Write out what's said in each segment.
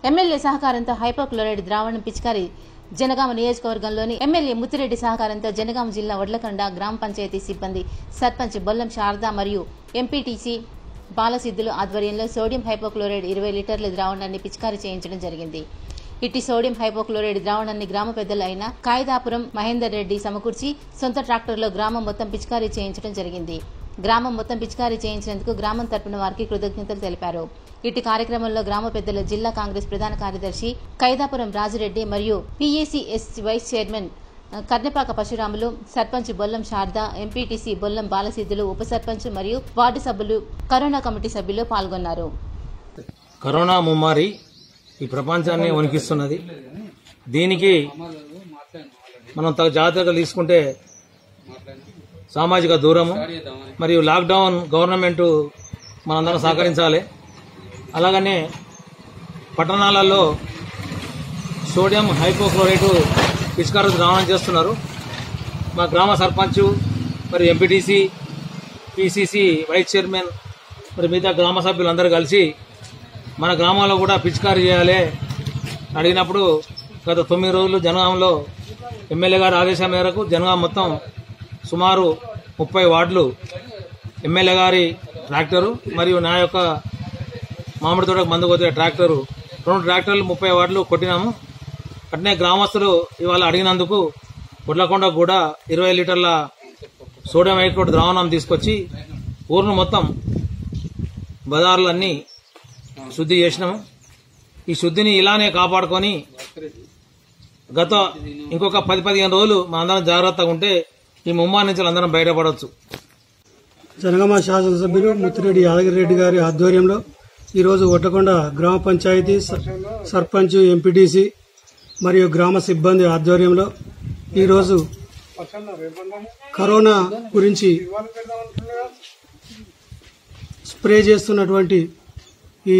MLA సహకారంతో hypochlorite ద్రావణం పిచికారి జనగామ నియోజకవర్గంలోని ఎమ్మెల్యే ముత్తిరెడ్డి సహకారంతో జనగామ జిల్లా వడ్లకొండ గ్రామ పంచాయతీ సిబ్బంది సర్పంచ్ బొల్లం శారద మరియు ఎంపీటీసీ బాలసిద్ధులు ఆధ్వర్యంలో సోడియం హైపోక్లోరైడ్ ఇరవై లీటర్ల ద్రావణాన్ని పిచికారి చేయించడం జరిగింది ఇట్టి సోడియం హైపోక్లోరైడ్ ద్రావణాన్ని గ్రామ పెద్దలు అయిన కాయిదాపురం మహేందర్ రెడ్డి సమకూర్చి సొంత ట్రాక్టర్లో గ్రామం మొత్తం పిచికారీ చేయించడం జరిగింది గ్రామం మొత్తం పిచికారీ చేయించినందుకు గ్రామం తరపున వారికి కృతజ్ఞతలు తెలిపారు ఇట్టి కార్యక్రమంలో గ్రామ పెద్దల జిల్లా కాంగ్రెస్ ప్రధాన కార్యదర్శి కైదాపురం రాజిరెడ్డి మరియు PACS vice chairman Karnapaka Parashuramulu sarpanch Bollam Sharada MPTC Bollam Balasiddhulu ఉప సర్పంచ్ మరియు వార్డు సభ్యులు కరోనా కమిటీ సభ్యులు పాల్గొన్నారు కరోనా ముమ్మారి ఈ ప్రపంచాన్ని వణికిస్తున్నది దీనికి మనం తగు జాగ్రత్తగా తీసుకుంటే సామాజిక దూరము మరియు లాక్డౌన్ గవర్నమెంట్ మనందరం సహకరించాలి అలాగనే పట్టణాలలో సోడియం హైపోక్లోరైట్ పిచికారు ద్రావణం చేస్తున్నారు మా గ్రామ సర్పంచ్ మరి ఎంపీటీసీ పిసిసి వైస్ చైర్మన్ మరి మిగతా గ్రామ సభ్యులందరూ కలిసి మన గ్రామంలో కూడా పిచికారీ చేయాలి అడిగినప్పుడు గత తొమ్మిది రోజులు జనగాంలో ఎమ్మెల్యే గారి ఆదేశం మేరకు జనగాం మొత్తం సుమారు ముప్పై వార్డులు ఎమ్మెల్యే గారి ట్రాక్టరు మరియు నా యొక్క మామిడి తోటకు మందు కొట్టే ట్రాక్టరు రెండు ట్రాక్టర్లు ముప్పై వార్డులు కొట్టినాము అట్నే గ్రామస్తులు ఇవాళ అడిగినందుకు గుడ్లకొండకు కూడా ఇరవై లీటర్ల సోడియం హైడ్రోడ్ ద్రావణం తీసుకొచ్చి ఊరును మొత్తం బజార్లన్నీ శుద్ధి చేసినాము ఈ శుద్ధిని ఇలానే కాపాడుకొని గత ఇంకొక పది పదిహేను రోజులు మా అందరం జాగ్రత్తగా ఉంటే ఈ ముమ్మారి నుంచి అందరం బయటపడవచ్చు జనగామ శాసనసభ్యులు ముత్తిరెడ్డి యాదగిరెడ్డి గారి ఆధ్వర్యంలో ఈరోజు ఒట్టకొండ గ్రామ పంచాయతీ స- సర్పంచ్ ఎంపీటీసీ మరియు గ్రామ సిబ్బంది ఆధ్వర్యంలో ఈరోజు కరోనా గురించి స్ప్రే చేస్తున్నటువంటి ఈ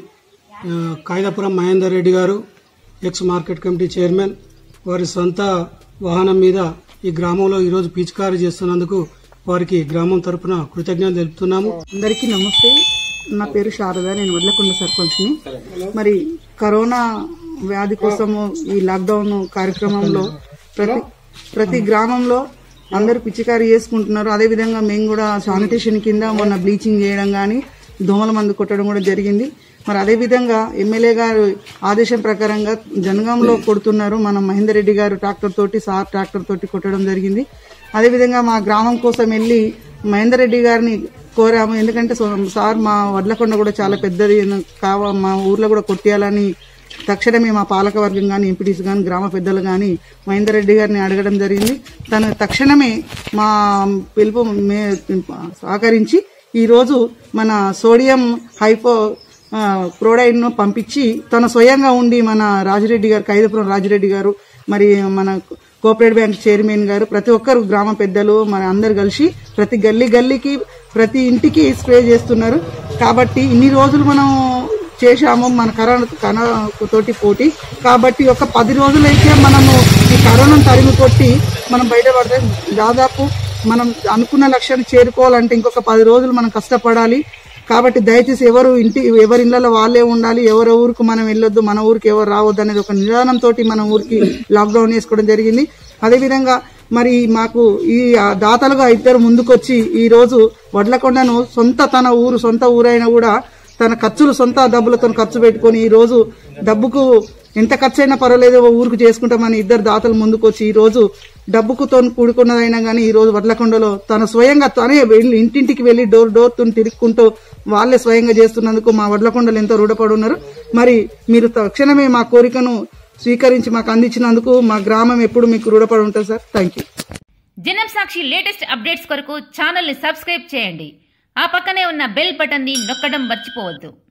ఆ, కాయిదాపురం మహేందర్ రెడ్డి గారు ఎక్స్ మార్కెట్ కమిటీ చైర్మన్ వారి సొంత వాహనం మీద ఈ గ్రామంలో ఈరోజు పిచికారీ చేస్తున్నందుకు వారికి గ్రామం తరపున కృతజ్ఞతలు తెలుపుతున్నాము అందరికీ నమస్తే నా పేరు శారద నేను వడ్లకొండ సర్పంచ్ని మరి కరోనా వ్యాధి కోసము ఈ లాక్డౌన్ కార్యక్రమంలో ప్రతి ప్రతి గ్రామంలో అందరూ పిచ్చికారీ చేసుకుంటున్నారు అదేవిధంగా మేము కూడా శానిటేషన్ కింద మొన్న బ్లీచింగ్ చేయడం కానీ దోమల మందు కొట్టడం కూడా జరిగింది మరి అదేవిధంగా ఎమ్మెల్యే గారు ఆదేశం ప్రకారంగా జనగాంలో కొడుతున్నారు మన మహేందర్ రెడ్డి గారు ట్రాక్టర్ తోటి సార్ ట్రాక్టర్ తోటి కొట్టడం జరిగింది అదేవిధంగా మా గ్రామం కోసం వెళ్ళి మహేందర్ రెడ్డి గారిని కోరాము ఎందుకంటే సో- సార్ మా వడ్లకొండ కూడా చాలా పెద్దది కావ మా ఊర్లో కూడా కొట్టేయాలని తక్షణమే మా పాలకవర్గం కానీ ఎంపీటీస్ కానీ గ్రామ పెద్దలు కానీ మహేందర్ రెడ్డి గారిని అడగడం జరిగింది తను తక్షణమే మా పిలుపు మే సహకరించి ఈరోజు మన సోడియం హైపో ఆ, క్లోరైడ్ ను పంపించి తన స్వయంగా ఉండి మన రాజిరెడ్డి గారు కైదపురం రాజిరెడ్డి గారు మరి మన కోఆపరేటివ్ బ్యాంక్ చైర్మన్ గారు ప్రతి ఒక్కరు గ్రామ పెద్దలు మన అందరు కలిసి ప్రతి గల్లీ గల్లీకి ప్రతి ఇంటికి స్ప్రే చేస్తున్నారు కాబట్టి ఇన్ని రోజులు మనం చేశాము మన కరోనా కరోనా తోటి పోటీ కాబట్టి ఒక పది రోజులైతే మనము ఈ కరోనాను తరిమి కొట్టి మనం బయటపడితే దాదాపు మనం అనుకున్న లక్ష్యాన్ని చేరుకోవాలంటే ఇంకొక పది రోజులు మనం కష్టపడాలి కాబట్టి దయచేసి ఎవరు ఇంటి ఎవరి ఇళ్లలో వాళ్ళే ఉండాలి ఎవరి ఊరికి మనం వెళ్ళొద్దు మన ఊరికి ఎవరు రావద్దు అనేది ఒక నిదానంతో మన ఊరికి లాక్డౌన్ వేసుకోవడం జరిగింది అదేవిధంగా మరి మాకు ఈ ఆ దాతలుగా ఇద్దరు ముందుకొచ్చి ఈ రోజు వడ్లకొండను సొంత తన ఊరు సొంత ఊరైనా కూడా తన ఖర్చులు సొంత డబ్బులతో ఖర్చు పెట్టుకొని ఈ రోజు డబ్బుకు ఎంత ఖర్చు అయినా పర్వాలేదు ఓ ఊరికి చేసుకుంటామని ఇద్దరు దాతలు ముందుకొచ్చి ఈ రోజు డబ్బుకుతో కూడుకున్నదైనా కానీ ఈ రోజు వడ్లకొండలో తన స్వయంగా తనే వెళ్ళి ఇంటింటికి వెళ్లి డోర్ డోర్ తో తిరుక్కుంటూ వాళ్ళే స్వయంగా చేస్తున్నందుకు మా వడ్లకొండలు ఎంతో రుణపడి ఉన్నారు మరి మీరు తక్షణమే మా కోరికను స్వీకరించి మాకు అందించినందుకు మా గ్రామం ఎప్పుడు మీకు రుణపడి ఉంటుంది సార్ థ్యాంక్ యూ జనం సాక్షి లేటెస్ట్ అప్డేట్స్ కొరకు ఛానల్ని సబ్స్క్రైబ్ చేయండి ఆ పక్కనే ఉన్న బెల్ బటన్ని నొక్కడం మర్చిపోవద్దు